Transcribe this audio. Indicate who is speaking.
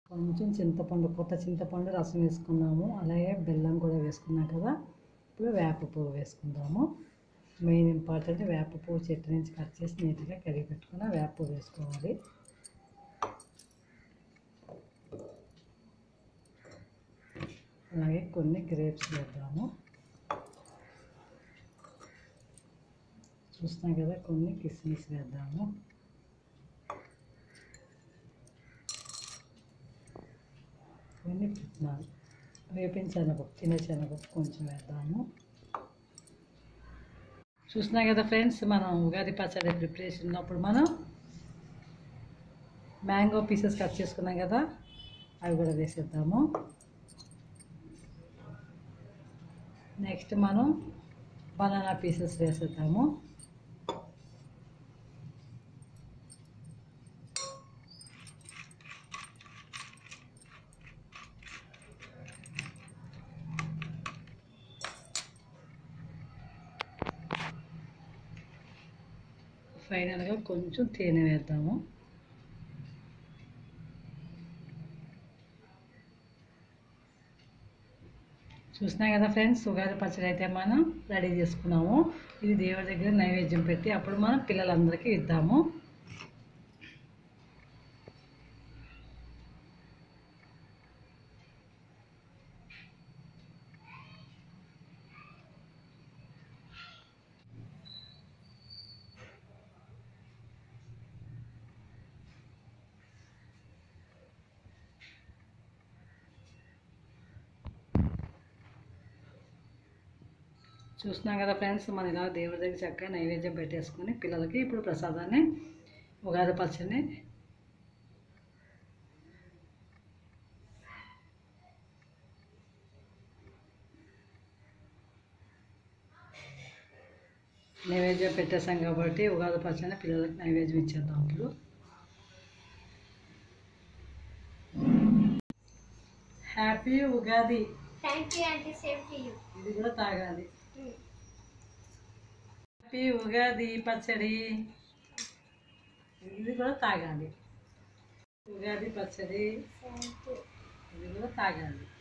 Speaker 1: కొంచెం చింతపండు కొత్త చింతపండు రసం వేసుకున్నాము అలాగే బెల్లం కూడా వేసుకున్నాం కదా ఇప్పుడు వేప పువ్వు వేసుకుందాము మెయిన్ ఇంపార్టెంట్ వేప పువ్వు చెట్టు నుంచి కట్ చేసి నీట్గా కడిగి పెట్టుకున్న వేప పువ్వు వేసుకోవాలి అలాగే కొన్ని గ్రేప్స్ వేద్దాము చూస్తున్నాం కదా కొన్ని కిస్మిస్ వేద్దాము కొన్ని పుట్నాలు వేపిన శనగపప్పు చిన్న శనగపప్పు కొంచెం వేద్దాము చూస్తున్నాం కదా ఫ్రెండ్స్ మనం ఉగాది పచ్చడి ప్రిపరేషన్ ఉన్నప్పుడు మనం మ్యాంగో పీసెస్ కట్ చేసుకున్నాం కదా అవి కూడా వేసేద్దాము నెక్స్ట్ మనం బనానా పీసెస్ వేసేద్దాము ఫైనల్గా కొంచెం తేనె వేద్దాము చూసినా కదా ఫ్రెండ్స్ ఉగాది పచ్చడి అయితే మనం రెడీ చేసుకున్నాము ఇది దేవుడి దగ్గర నైవేద్యం పెట్టి అప్పుడు మనం పిల్లలందరికీ ఇద్దాము చూస్తున్నాం కదా ఫ్రెండ్స్ మనం ఇలా దేవుడి దగ్గర చక్కగా నైవేద్యం పెట్టేసుకొని పిల్లలకి ఇప్పుడు ప్రసాదాన్ని ఉగాది పచ్చడిని నైవేద్యం పెట్టేసాం కాబట్టి ఉగాది పచ్చడిని పిల్లలకి నైవేద్యం ఇచ్చేద్దాం ఇప్పుడు happy Ugadi
Speaker 2: Thank you, Auntie. Same to you.
Speaker 1: ఇది కూడా తాగాలి హ్యాపీ ఉగాది పచ్చడి ఇది కూడా తాగాలి ఉగాది పచ్చడి
Speaker 2: Thank you.
Speaker 1: ఇది కూడా తాగాలి